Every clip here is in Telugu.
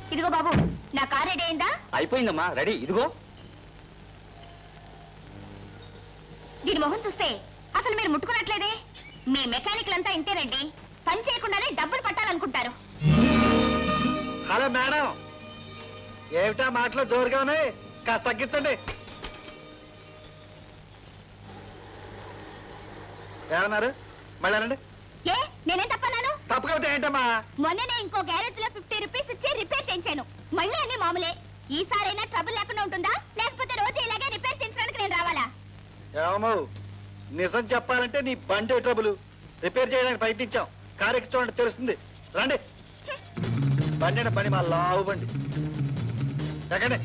ఇదిగో బాబు నా కార్ రెడీ అయిందా అయిపోయిందమ్మా రెడీ ఇదిగో దీని మొహం చూస్తే అసలు మీరు ముట్టుకున్నట్లేదే మీ మెకానిక్లంతా ఇంతేనండి పని చేయకుండానే డబ్బులు పట్టాలనుకుంటారు హలో మేడం ఏమిటా మాటలు జోరుగా ఉన్నాయి కాస్త తగ్గించండి ఏమన్నారు మళ్ళీ అనండి ఏ నేనేం తప్పన్నాను తప్పకపోతే ఏంటమ్మా మొన్ననే ఇంకో గ్యారేజ్ లో ఫిఫ్టీ రూపీస్ ఇచ్చి రిపేర్ చేయించాను మళ్ళీ అన్ని మామూలే ఈసారైనా ట్రబుల్ లేకుండా ఉంటుందా లేకపోతే రోజు ఇలాగే రిపేర్ చేయించడానికి నేను రావాలా ఏమో నిజం చెప్పాలంటే నీ బండి ట్రబుల్ రిపేర్ చేయడానికి ప్రయత్నించాం కారు ఎక్కి చూడండి తెలుస్తుంది రండి బండి అంటే బండి మా లావు బండి ఎక్కండి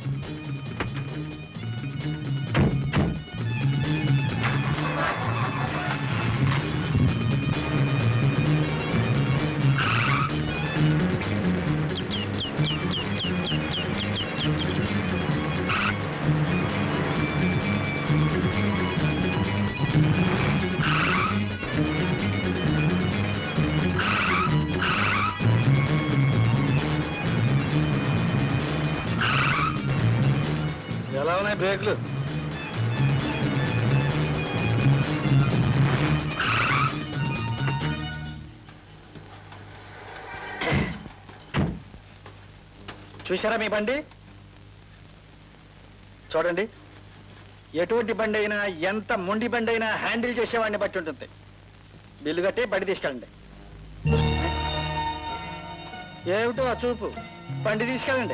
ఎలా ఉన్నాయి బ్రేకులు చూసారా మీ బండి చూడండి ఎటువంటి బండి అయినా ఎంత మొండి బండి అయినా హ్యాండిల్ చేసేవాడిని బట్టి ఉంటుంది బిల్లు కట్టి బండి తీసుకెళ్ళండి ఏమిటో ఆ చూపు బండి తీసుకెళ్ళండి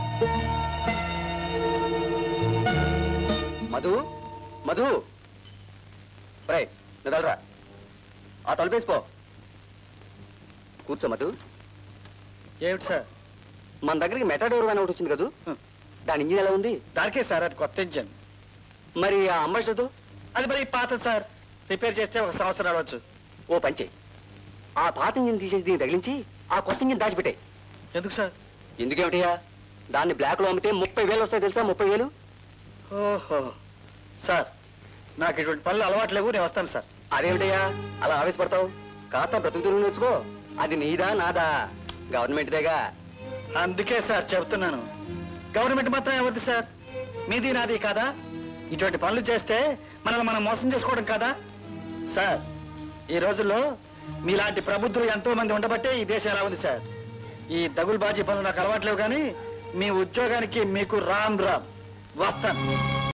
మధు మధు రై నిదలరా ఆ తలుపేసిపో కూర్చో మధు ఏమిటి సార్ మన దగ్గరికి మెటాడోర్ అని ఒకటి వచ్చింది కదూ హ్మ్. దాని ఇంజిన్ ఎలా ఉంది దానికే సార్ అది కొత్త ఇంజన్ మరి ఆ అంబాసిడర్ అది మరి పాత సార్ రిపేర్ చేస్తే ఒక సంవత్సరం అవ్వచ్చు ఓ పని చెయ్యి ఆ పాత ఇంజిన్ తీసేసి దీన్ని తగిలించి ఆ కొత్త ఇంజిన్ దాచిపెట్టాయి ఎందుకు సార్ ఎందుకేమిటయ్యా దాన్ని బ్లాక్ లో అమ్మితే ముప్పై వేలు వస్తాయి తెలుసా ముప్పై వేలు ఓహో సార్ నాకు ఇటువంటి పనులు అలవాటు లేవు నేను వస్తాను సార్ అదేమిటయ్యా అలా ఆవేశపడతావు కాస్త బ్రతుకు తెరువు నేర్చుకో అది నీదా నాదా గవర్నమెంట్దేగా అందుకే సార్ చెబుతున్నాను గవర్నమెంట్ మాత్రం ఎవరిది సార్ మీది నాది కాదా ఇటువంటి పనులు చేస్తే మనల్ని మనం మోసం చేసుకోవడం కాదా సార్ ఈ రోజుల్లో మీలాంటి ప్రబుద్ధులు ఎంతో మంది ఉండబట్టే ఈ దేశం ఎలా ఉంది సార్ ఈ దగులు బాజీ పనులు నాకు అలవాట్లేవు కానీ మీ ఉద్యోగానికి మీకు రామ్ రామ్ వస్తాను